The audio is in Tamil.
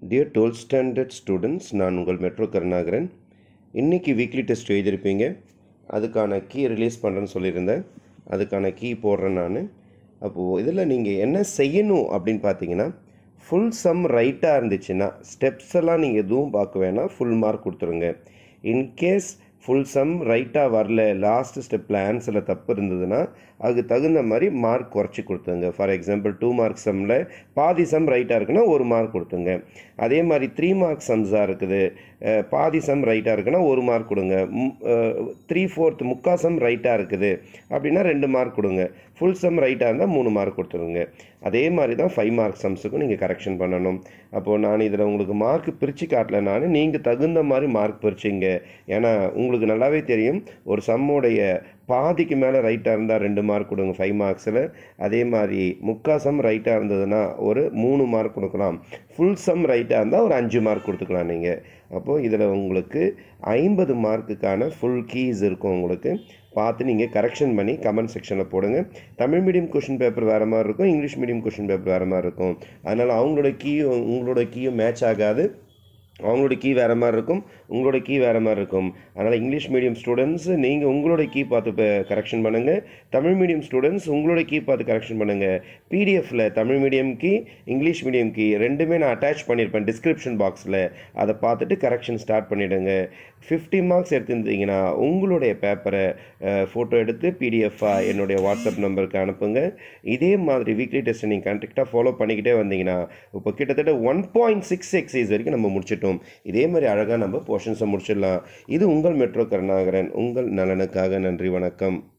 டியர் டுவெல்த் ஸ்டாண்டர்ட் ஸ்டூடெண்ட்ஸ் நான் உங்கள் மெட்ரோ கருணாகரன் இன்றைக்கி வீக்லி டெஸ்ட் எழுதியிருப்பீங்க அதுக்கான கீ ரிலீஸ் பண்ணுறேன்னு சொல்லியிருந்தேன் அதுக்கான கீ போடுறேன் நான் அப்போது இதில் நீங்கள் என்ன செய்யணும் அப்படின்னு பார்த்தீங்கன்னா ஃபுல் சம் ரைட்டாக இருந்துச்சுன்னா ஸ்டெப்ஸ் எல்லாம் நீங்கள் எதுவும் பார்க்க வேணாம் ஃபுல் மார்க் கொடுத்துருங்க இன்கேஸ் ஃபுல் சம் ரைட்டாக வரல லாஸ்ட் ஸ்டெப்பில் ஆன்சரில் தப்பு இருந்ததுன்னா அதுக்கு தகுந்த மாதிரி மார்க் குறைச்சி கொடுத்துங்க ஃபார் எக்ஸாம்பிள் டூ மார்க் சம்மில் பாதி சம் ரைட்டாக இருக்குன்னா ஒரு மார்க் கொடுத்துங்க அதே மாதிரி த்ரீ மார்க் சம்ஸாக இருக்குது அஹ், பாதி சம் ரைட்டாக இருக்குன்னா ஒரு மார்க் கொடுங்க த்ரீ ஃபோர்த் முக்கா சம் ரைட்டாக இருக்குது அப்படின்னா ரெண்டு மார்க் கொடுங்க ஃபுல் சம் ரைட்டாக இருந்தால் மூணு மார்க் கொடுத்துருங்க அதே மாதிரி தான் ஃபைவ் மார்க் சம்ஸுக்கும் நீங்கள் கரெக்ஷன் பண்ணணும் அப்போது நான் இதில் உங்களுக்கு மார்க் பிரித்து காட்டல நான் நீங்கள் தகுந்த மாதிரி மார்க் பிரிச்சிங்க ஏன்னா உங்களுக்கு நல்லாவே தெரியும் ஒரு சம்மோடைய பாதிக்கு மேலே ரைட்டாக இருந்தால் ரெண்டு மார்க் கொடுங்க ஃபைவ் மார்க்ஸில் அதே மாதிரி முக்கா சம் ரைட்டாக இருந்ததுன்னா ஒரு மூணு மார்க் கொடுக்கலாம் ஃபுல் சம் ரைட்டாக இருந்தால் ஒரு அஞ்சு மார்க் கொடுத்துக்கலாம் நீங்கள் அப்போது இதில் உங்களுக்கு ஐம்பது மார்க்குக்கான ஃபுல் கீஸ் இருக்கும் உங்களுக்கு பார்த்து நீங்கள் கரெக்ஷன் பண்ணி கமெண்ட் செக்ஷனில் போடுங்க தமிழ் மீடியம் கொஷின் பேப்பர் வேறு மாதிரி இருக்கும் இங்கிலீஷ் மீடியம் கொஷின் பேப்பர் வேறு மாதிரி இருக்கும் அதனால் அவங்களோட கீயும் உங்களோட கீயும் மேட்ச் ஆகாது அவங்களோட கீ வேறு மாதிரி இருக்கும் உங்களோட கீ வேறு மாதிரி இருக்கும் அதனால் இங்கிலீஷ் மீடியம் ஸ்டூடெண்ட்ஸ் நீங்கள் உங்களோட கீ பார்த்து இப்போ கரெக்ஷன் பண்ணுங்கள் தமிழ் மீடியம் ஸ்டூடெண்ட்ஸ் உங்களோட கீ பார்த்து கரெக்ஷன் பண்ணுங்கள் பிடிஎஃப்பில் Tamil medium key English medium key ரெண்டுமே நான் அட்டாச் பண்ணியிருப்பேன் டிஸ்கிரிப்ஷன் பாக்ஸில் அதை பார்த்துட்டு கரெக்ஷன் ஸ்டார்ட் பண்ணிவிடுங்க ஃபிஃப்டி மார்க்ஸ் எடுத்திருந்தீங்கன்னா உங்களுடைய பேப்பரை ஃபோட்டோ எடுத்து பிடிஎஃபாக என்னுடைய வாட்ஸ்அப் நம்பருக்கு அனுப்புங்க இதே மாதிரி வீக்லி டெஸ்ட்டை நீங்கள் கரெக்டாக ஃபாலோ பண்ணிக்கிட்டே வந்தீங்கன்னா இப்போ கிட்டத்தட்ட ஒன் பாயிண்ட் சிக்ஸ் எக்ஸைஸ் வரைக்கும் நம்ம முடிச்சிட்டோம் இதே மாதிரி அழகாக நம்ம போர்ஷன்ஸை முடிச்சிடலாம் இது உங்கள் மெட்ரோ கருணாகரன் உங்கள் நலனுக்காக நன்றி வணக்கம்